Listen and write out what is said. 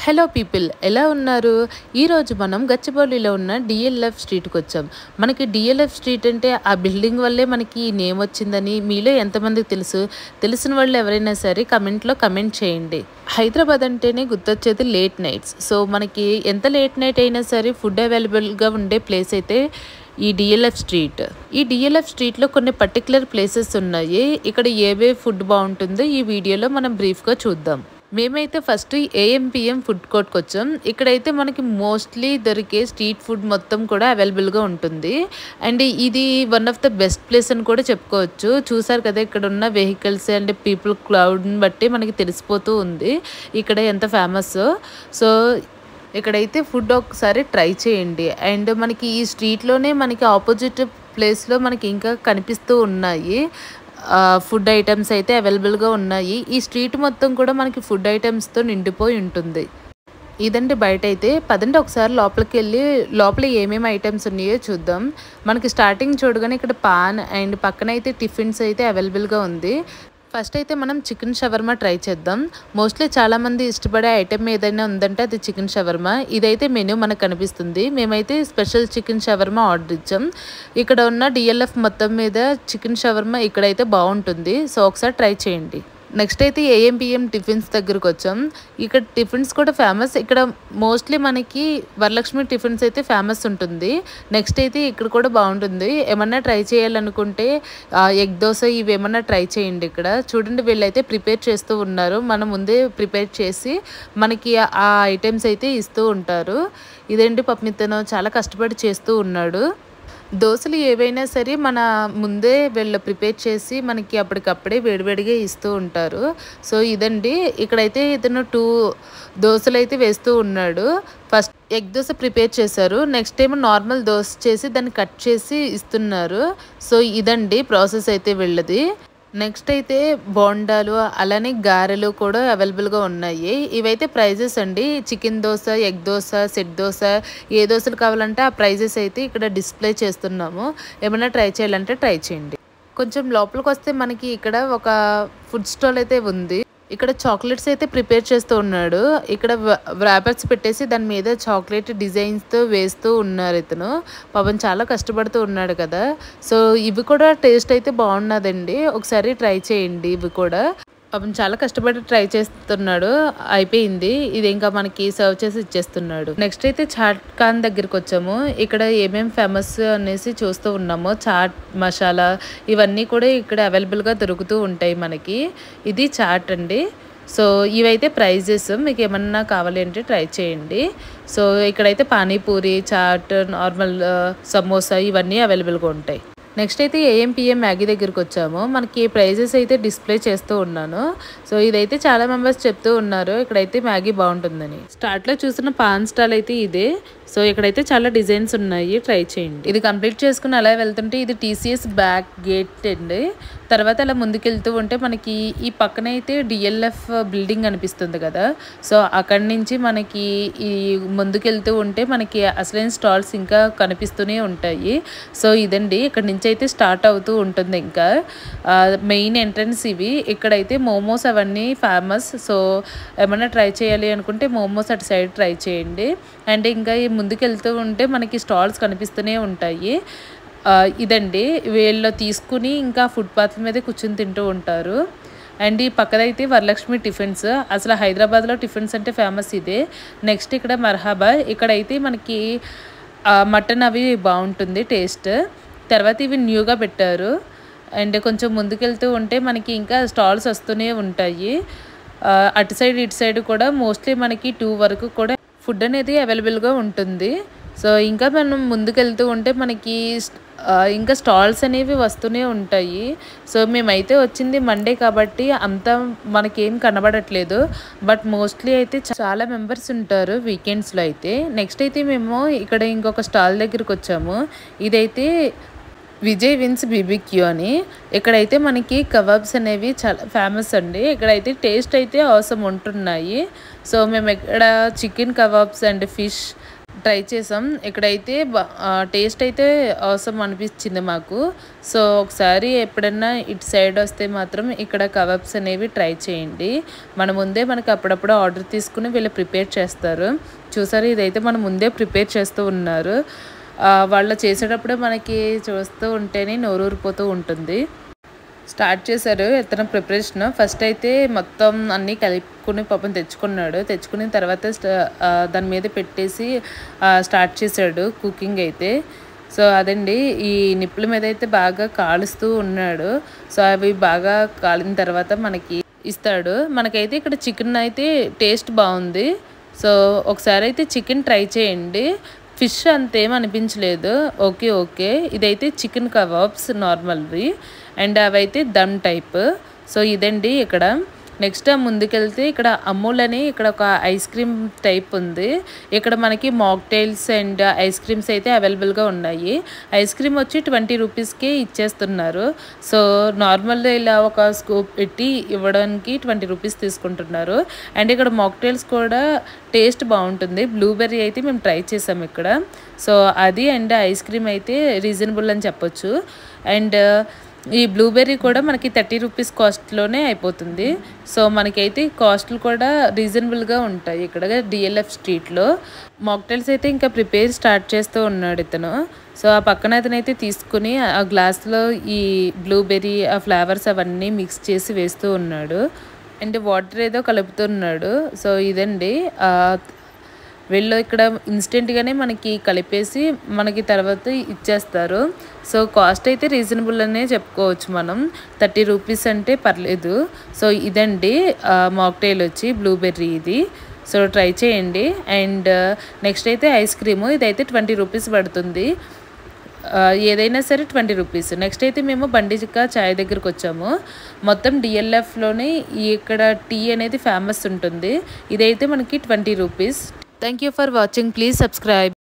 hello people ఎలా ఉన్నారు ఈరోజు మనం గచ్చిబౌలిలో ఉన్న డిఎల్ఎఫ్ స్ట్రీట్కి వచ్చాం మనకి డిఎల్ఎఫ్ స్ట్రీట్ అంటే ఆ బిల్డింగ్ వల్లే మనకి ఈ నేమ్ వచ్చిందని మీలో ఎంతమందికి తెలుసు తెలిసిన వాళ్ళు ఎవరైనా సరే కమెంట్లో కమెంట్ చేయండి హైదరాబాద్ అంటేనే గుర్తొచ్చేది లేట్ నైట్స్ సో మనకి ఎంత లేట్ నైట్ అయినా సరే ఫుడ్ అవైలబుల్గా ఉండే ప్లేస్ అయితే ఈ డిఎల్ఎఫ్ స్ట్రీట్ ఈ డిఎల్ఎఫ్ స్ట్రీట్లో కొన్ని పర్టికులర్ ప్లేసెస్ ఉన్నాయి ఇక్కడ ఏవే ఫుడ్ బాగుంటుందో ఈ వీడియోలో మనం బ్రీఫ్గా చూద్దాం మేమైతే ఫస్ట్ ఏఎంపిఎం ఫుడ్ కోర్ట్కి వచ్చాం ఇక్కడైతే మనకి మోస్ట్లీ దొరికే స్ట్రీట్ ఫుడ్ మొత్తం కూడా అవైలబుల్గా ఉంటుంది అండ్ ఇది one of the best place అని కూడా చెప్పుకోవచ్చు చూసారు కదా ఇక్కడ ఉన్న వెహికల్స్ అండ్ పీపుల్ క్లౌడ్ని బట్టి మనకి తెలిసిపోతూ ఉంది ఇక్కడ ఎంత ఫేమస్ సో ఇక్కడైతే ఫుడ్ ఒకసారి ట్రై చేయండి అండ్ మనకి ఈ స్ట్రీట్లోనే మనకి ఆపోజిట్ ప్లేస్లో మనకి ఇంకా కనిపిస్తూ ఉన్నాయి ఫుడ్ ఐటమ్స్ అయితే అవైలబుల్గా ఉన్నాయి ఈ స్ట్రీట్ మొత్తం కూడా మనకి ఫుడ్ ఐటమ్స్తో నిండిపోయి ఉంటుంది ఇదండి బయట అయితే పదండి ఒకసారి లోపలికి వెళ్ళి లోపల ఏమేమి ఐటమ్స్ ఉన్నాయో చూద్దాం మనకి స్టార్టింగ్ చూడగానే ఇక్కడ పాన్ అండ్ పక్కన అయితే టిఫిన్స్ అయితే అవైలబుల్గా ఉంది ఫస్ట్ అయితే మనం చికెన్ షవర్మా ట్రై చేద్దాం మోస్ట్లీ చాలామంది ఇష్టపడే ఐటెం ఏదైనా ఉందంటే అది చికెన్ షవర్మా ఇదైతే మెనూ మనకు కనిపిస్తుంది మేమైతే స్పెషల్ చికెన్ షవర్మా ఆర్డర్ ఇచ్చాం ఇక్కడ ఉన్న డిఎల్ఎఫ్ మొత్తం మీద చికెన్ షవర్మా ఇక్కడైతే బాగుంటుంది సో ఒకసారి ట్రై చేయండి నెక్స్ట్ అయితే ఏఎంపిఎం టిఫిన్స్ దగ్గరకు వచ్చాం ఇక్కడ టిఫిన్స్ కూడా ఫేమస్ ఇక్కడ మోస్ట్లీ మనకి వరలక్ష్మి టిఫిన్స్ అయితే ఫేమస్ ఉంటుంది నెక్స్ట్ అయితే ఇక్కడ కూడా బాగుంటుంది ఏమన్నా ట్రై చేయాలనుకుంటే ఎగ్ దోశ ఇవి ఏమన్నా ట్రై చేయండి ఇక్కడ చూడండి వీళ్ళైతే ప్రిపేర్ చేస్తూ ఉన్నారు మనం ముందే ప్రిపేర్ చేసి మనకి ఆ ఐటమ్స్ అయితే ఇస్తూ ఉంటారు ఇదేంటి పప్మితను చాలా కష్టపడి చేస్తూ ఉన్నాడు దోశలు ఏవైనా సరే మన ముందే వీళ్ళు ప్రిపేర్ చేసి మనకి అప్పటికప్పుడే వేడివేడిగా ఇస్తూ ఉంటారు సో ఇదండి ఇక్కడైతే ఇతను టూ దోశలు అయితే వేస్తూ ఉన్నాడు ఫస్ట్ ఎగ్ దోశ ప్రిపేర్ చేశారు నెక్స్ట్ ఏమో నార్మల్ దోశ చేసి దాన్ని కట్ చేసి ఇస్తున్నారు సో ఇదండి ప్రాసెస్ అయితే వీళ్ళది నెక్స్ట్ అయితే బోండాలు అలానే గారెలు కూడా అవైలబుల్గా ఉన్నాయి ఇవైతే ప్రైజెస్ అండి chicken dosa egg dosa set dosa ఏ దోశలు కావాలంటే ఆ ప్రైజెస్ అయితే ఇక్కడ డిస్ప్లే చేస్తున్నాము ఏమైనా ట్రై చేయాలంటే ట్రై చేయండి కొంచెం లోపలికి వస్తే మనకి ఇక్కడ ఒక ఫుడ్ స్టాల్ అయితే ఉంది ఇక్కడ చాక్లెట్స్ అయితే ప్రిపేర్ చేస్తూ ఉన్నాడు ఇక్కడ వ్రాపర్స్ పెట్టేసి దాని మీద చాక్లెట్ డిజైన్స్తో వేస్తూ ఉన్నారు ఇతను పాపం చాలా కష్టపడుతూ ఉన్నాడు కదా సో ఇవి కూడా టేస్ట్ అయితే బాగున్నదండి ఒకసారి ట్రై చేయండి ఇవి కూడా పాపం చాలా కష్టపడి ట్రై చేస్తున్నాడు అయిపోయింది ఇది ఇంకా మనకి సర్వ్ చేసి ఇచ్చేస్తున్నాడు నెక్స్ట్ అయితే చాట్ ఖాన్ దగ్గరికి వచ్చాము ఇక్కడ ఏమేమి ఫేమస్ అనేసి చూస్తూ ఉన్నాము చాట్ మసాలా ఇవన్నీ కూడా ఇక్కడ అవైలబుల్గా దొరుకుతూ ఉంటాయి మనకి ఇది చాట్ అండి సో ఇవైతే ప్రైజెస్ మీకు ఏమన్నా కావాలి అంటే ట్రై చేయండి సో ఇక్కడైతే పానీపూరి చాట్ నార్మల్ సమోసా ఇవన్నీ అవైలబుల్గా ఉంటాయి నెక్స్ట్ అయితే ఏఎంపిఎం మ్యాగీ దగ్గరికి వచ్చాము మనకి ప్రైజెస్ అయితే డిస్ప్లే చేస్తూ ఉన్నాను సో ఇదైతే చాలా మెంబర్స్ చెప్తూ ఉన్నారు ఇక్కడైతే మ్యాగీ బాగుంటుందని స్టార్ట్లో చూసిన పాన్ స్టాల్ అయితే ఇదే సో ఇక్కడైతే చాలా డిజైన్స్ ఉన్నాయి ట్రై చేయండి ఇది కంప్లీట్ చేసుకుని అలా వెళ్తుంటే ఇది టీసీఎస్ బ్యాక్ గేట్ అండి తర్వాత అలా ముందుకెళ్తూ ఉంటే మనకి ఈ పక్కన అయితే డిఎల్ఎఫ్ బిల్డింగ్ అనిపిస్తుంది కదా సో అక్కడి నుంచి మనకి ఈ ముందుకెళ్తూ ఉంటే మనకి అసలైన స్టాల్స్ ఇంకా కనిపిస్తూనే ఉంటాయి సో ఇదండి ఇక్కడ నుంచి అయితే స్టార్ట్ అవుతూ ఉంటుంది ఇంకా మెయిన్ ఎంట్రన్స్ ఇవి ఇక్కడైతే మోమోస్ అవన్నీ ఫేమస్ సో ఏమైనా ట్రై చేయాలి అనుకుంటే మోమోస్ అటు సైడ్ ట్రై చేయండి అండ్ ఇంకా ఈ ముందుకెళ్తూ ఉంటే మనకి స్టాల్స్ కనిపిస్తూనే ఉంటాయి ఇదండి వీళ్ళు తీసుకుని ఇంకా ఫుట్పాత్ మీద కూర్చుని తింటూ ఉంటారు అండ్ ఈ పక్కదైతే వరలక్ష్మి టిఫిన్స్ అసలు హైదరాబాద్లో టిఫిన్స్ అంటే ఫేమస్ ఇదే నెక్స్ట్ ఇక్కడ మర్హాబా ఇక్కడైతే మనకి మటన్ అవి బాగుంటుంది టేస్ట్ తర్వాత ఇవి న్యూగా పెట్టారు అండ్ కొంచెం ముందుకెళ్తూ ఉంటే మనకి ఇంకా స్టాల్స్ వస్తూనే ఉంటాయి అటు సైడ్ ఇటు సైడ్ కూడా మోస్ట్లీ మనకి టూ వరకు కూడా ఫుడ్ అనేది అవైలబుల్గా ఉంటుంది సో ఇంకా మనం ముందుకెళ్తూ ఉంటే మనకి ఇంకా స్టాల్స్ అనేవి వస్తూనే ఉంటాయి సో మేమైతే వచ్చింది మండే కాబట్టి అంతా మనకేం కనబడట్లేదు బట్ మోస్ట్లీ అయితే చాలా మెంబర్స్ ఉంటారు వీకెండ్స్లో అయితే నెక్స్ట్ అయితే మేము ఇక్కడ ఇంకొక స్టాల్ దగ్గరికి వచ్చాము ఇదైతే విజయ్ విన్స్ బీబీక్యూ అని ఇక్కడైతే మనకి కబాబ్స్ అనేవి చాలా ఫేమస్ అండి ఇక్కడైతే టేస్ట్ అయితే అవసరం ఉంటున్నాయి సో మేము ఇక్కడ chicken kebabs and fish try చేసాం ఇక్కడైతే బ- ఆ, టేస్ట్ అయితే అవసరం అనిపించింది మాకు సో ఒకసారి ఎప్పుడన్నా ఇటు సైడ్ వస్తే మాత్రం ఇక్కడ కబాబ్స్ అనేవి ట్రై చేయండి మన ముందే మనకి అప్పుడప్పుడు ఆర్డర్ తీసుకుని వీళ్ళు ప్రిపేర్ చేస్తారు చూసారు ఇదైతే మన ముందే ప్రిపేర్ చేస్తూ ఉన్నారు ఆ, వాళ్ళు చేసేటప్పుడే మనకి చూస్తూ ఉంటేనే నోరూరిపోతూ ఉంటుంది స్టార్ట్ చేశారు ఇతను ప్రిపరేషన్ ఫస్ట్ అయితే మొత్తం అన్నీ కలుపుకుని పాపం తెచ్చుకున్నాడు తెచ్చుకున్న తర్వాత స్ట- ఆ, దాని మీద పెట్టేసి ఆ, స్టార్ట్ చేశాడు కుకింగ్ అయితే సో అదండి ఈ నిప్పుల మీద అయితే బాగా కాలుస్తూ ఉన్నాడు సో అవి బాగా కాలిన తర్వాత మనకి ఇస్తాడు మనకైతే ఇక్కడ చికెన్ అయితే టేస్ట్ బాగుంది సో ఒకసారి అయితే చికెన్ ట్రై చేయండి ఫిష్ అంతేం అనిపించలేదు ఓకే ఓకే ఇదైతే చికెన్ కబాబ్స్ నార్మల్వి అండ్ అవైతే దమ్ టైప్ సో ఇదండి ఇక్కడ నెక్స్ట్ ముందుకెళ్తే ఇక్కడ అమూల్ అని ఇక్కడ ఒక ఐస్ క్రీమ్ టైప్ ఉంది ఇక్కడ మనకి మాక్టైల్స్ అండ్ ఐస్ క్రీమ్స్ అయితే అవైలబుల్గా ఉన్నాయి ఐస్ క్రీమ్ వచ్చి ట్వంటీ రూపీస్కే ఇచ్చేస్తున్నారు సో నార్మల్ ఇలా ఒక స్కూప్ పెట్టి ఇవ్వడానికి ట్వంటీ రూపీస్ తీసుకుంటున్నారు అండ్ ఇక్కడ మాక్టైల్స్ కూడా టేస్ట్ బాగుంటుంది బ్లూబెర్రీ అయితే మేము ట్రై చేసాం ఇక్కడ సో అది అండ్ ఐస్ క్రీమ్ అయితే రీజనబుల్ అని చెప్పొచ్చు అండ్ ఈ బ్లూబెర్రీ కూడా మనకి థర్టీ రూపీస్ కాస్ట్లోనే అయిపోతుంది సో మనకైతే కాస్ట్లు కూడా రీజనబుల్గా ఉంటాయి ఇక్కడ డిఎల్ఎఫ్ స్ట్రీట్లో మాక్టైల్స్ అయితే ఇంకా ప్రిపేర్ స్టార్ట్ చేస్తూ ఉన్నాడు ఇతను సో ఆ పక్కన అతను అయితే తీసుకుని ఆ గ్లాస్లో ఈ బ్లూబెర్రీ ఆ ఫ్లేవర్స్ అవన్నీ మిక్స్ చేసి వేస్తూ ఉన్నాడు అండ్ వాటర్ ఏదో కలుపుతున్నాడు సో ఇదండి ఆ వీళ్ళు ఇక్కడ ఇన్స్టెంట్గానే మనకి కలిపేసి మనకి తర్వాత ఇచ్చేస్తారు సో కాస్ట్ అయితే రీజనబుల్ అనే చెప్పుకోవచ్చు మనం థర్టీ రూపీస్ అంటే పర్లేదు సో ఇదండి మాక్టైల్ వచ్చి బ్లూబెర్రీ ఇది సో ట్రై చేయండి అండ్ నెక్స్ట్ అయితే ఐస్ క్రీము ఇదైతే ట్వంటీ రూపీస్ పడుతుంది ఆ, ఏదైనా సరే ట్వంటీ రూపీస్ నెక్స్ట్ అయితే మేము బండిజిక్క చాయ్ దగ్గరికి వచ్చాము మొత్తం డిఎల్ఎఫ్లోనే ఇక్కడ టీ అనేది ఫేమస్ ఉంటుంది ఇదైతే మనకి twenty rupees thank you for watching please subscribe